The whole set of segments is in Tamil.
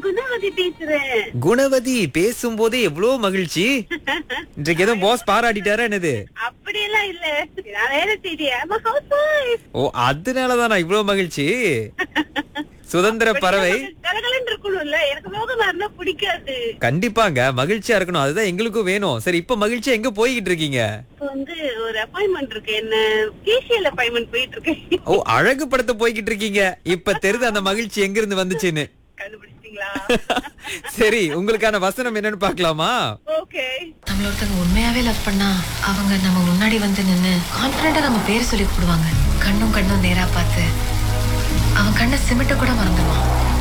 குணவதி பேசுறேன் குணவதி பேசும்போதே எவ்வளவு மகிழ்ச்சி இன்றைக்கு எதுவும் பாஸ் பாராட்டிட்டாரா என்னது அப்படியெல்லாம் இல்ல நான் வேற தெரியும் ஹவுஸ் ஒய்ஃப் ஓ அதனாலதான் நான் இவ்வளவு மகிழ்ச்சி சுதந்திர பறவை கலகலன்னு இருக்கணும்ல எனக்கு மோகமா இருந்தா பிடிக்காது கண்டிப்பாங்க மகிழ்ச்சியா இருக்கணும் அதுதான் எங்களுக்கும் வேணும் சரி இப்ப மகிழ்ச்சியா எங்க போய்கிட்டு இருக்கீங்க இப்ப வந்து ஒரு அப்பாயின்மெண்ட் இருக்கு என்ன கேசியல் அப்பாயின்மெண்ட் போயிட்டு இருக்கேன் ஓ அழகு படத்தை போய்கிட்டு இருக்கீங்க இப்ப தெரியுது அந்த மகிழ்ச்சி எங்க இருந்து வந்துச்சுன்னு கண்டுபிடிச்சிட்டீங்களா சரி உங்களுக்கான வசனம் என்னன்னு பாக்கலாமா ஓகே நம்மள ஒருத்தவங்க உண்மையாவே லவ் பண்ணா அவங்க நம்ம முன்னாடி வந்து நின்னு கான்பிடண்டா நம்ம பேர் சொல்லி கூப்பிடுவாங்க கண்ணும் கண்ணும் நேரா பார்த்து அவன் கண்ணை சிமிட்ட கூட மறந்துடுவான்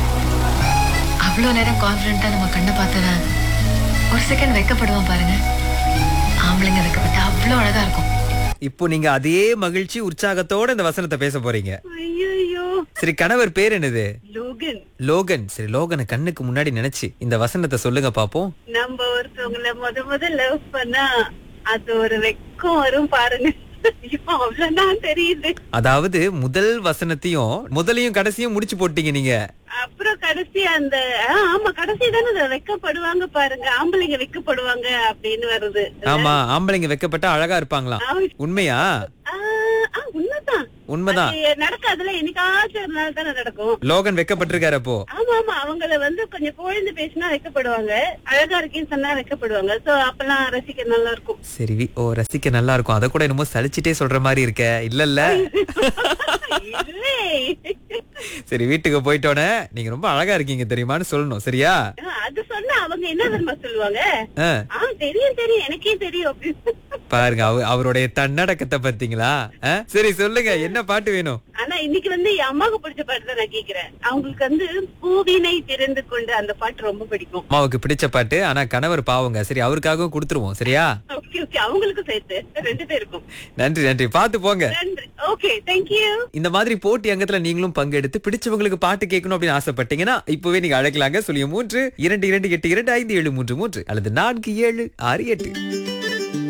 அவ்வளோ நேரம் கான்பிடண்டா நம்ம கண்ணை பார்த்தவன் ஒரு செகண்ட் வெக்கப்படுவான் பாருங்க ஆம்பளைங்க வெக்கப்பட்டா அவ்வளோ அழகா இருக்கும் இப்போ நீங்க அதே மகிழ்ச்சி உற்சாகத்தோட இந்த வசனத்தை பேச போறீங்க ஐயோ சரி கணவர் பேர் என்னது லோகன் லோகன் சரி லோகனை கண்ணுக்கு முன்னாடி நினைச்சு இந்த வசனத்தை சொல்லுங்க பாப்போம் நம்ம ஒருத்தவங்கள முத முத லவ் பண்ணா அது ஒரு வெக்கம் வரும் பாருங்க ஐயோ அவ்வளவுதான் தெரியுது அதாவது முதல் வசனத்தையும் முதலையும் கடைசியும் முடிச்சு போட்டீங்க நீங்க அப்புறம் கடைசி அந்த ஆ, ஆமா கடைசி தானே அதுல வெக்கப்படுவாங்க பாருங்க ஆம்பளைங்க வெக்கப்படுவாங்க அப்படின்னு வருது ஆமா ஆம்பளைங்க வெக்கப்பட்டா அழகா இருப்பாங்களாம் ஆ, உண்மையா ஆ, ஆ, உண்மைதான் உண்மைதான் அது நடக்காதுல என்னைக்காச்சும் ஒரு நாள் தானே நடக்கும் லோகன் வெக்கப்பட்டிருக்காரு அப்போ ஆமா ஆமா அவங்கள வந்து கொஞ்சம் புகழ்ந்து பேசினா வைக்கப்படுவாங்க அழகா இருக்கேன்னு சொன்னா வைக்கப்படுவாங்க சோ அப்பெல்லாம் ரசிக்க நல்லா இருக்கும் சரி வி- ஓ ரசிக்க நல்லா இருக்கும் அத கூட என்னமோ சலிச்சிட்டே சொல்ற மாதிரி இருக்க இல்ல இல்ல இல்லை. சரி வீட்டுக்கு போயிட்டோன்னே நீங்க ரொம்ப அழகா இருக்கீங்க தெரியுமான்னு சொல்லணும் சரியா ஆ, அது சொன்னா அவங்க என்ன தெரியுமா சொல்லுவாங்க ஆ, ஆ தெரியும் தெரியும் எனக்கே தெரியும் அப்படின்னு பாருங்க அவ- அவருடைய தன்னடக்கத்தை பாத்தீங்களா ஆ, சரி சொல்லுங்க என்ன பாட்டு வேணும் ஆனா இன்னைக்கு வந்து என் அம்மாவுக்கு பிடிச்ச பாட்டு தான் நான் கேக்குறேன் அவங்களுக்கு வந்து பூவினை திறந்து கொண்டு அந்த பாட்டு ரொம்ப பிடிக்கும் அம்மாவுக்கு பிடிச்ச பாட்டு ஆனா கணவர் பாவங்க சரி அவருக்காகவும் கொடுத்துருவோம் சரியா ஓகே ஓகே அவங்களுக்கும் சேர்த்து ரெண்டு பேருக்கும் நன்றி நன்றி பாத்து போங்க நன்றி ஓகே தேங்க்யூ இந்த மாதிரி போட்டி அங்கத்துல நீங்களும் பங்கெடுத்து பிடிச்சவங்களுக்கு பாட்டு கேட்கணும் அப்படின்னு ஆசைப்பட்டீங்கன்னா இப்பவே நீங்க அழைக்கலாங்க சொல்லிய மூன்று இரண்டு இரண்டு எட்டு இரண்டு ஐந்து ஏழு மூன்று மூன்று அல்லது நான்கு ஏழு ஆறு எட்டு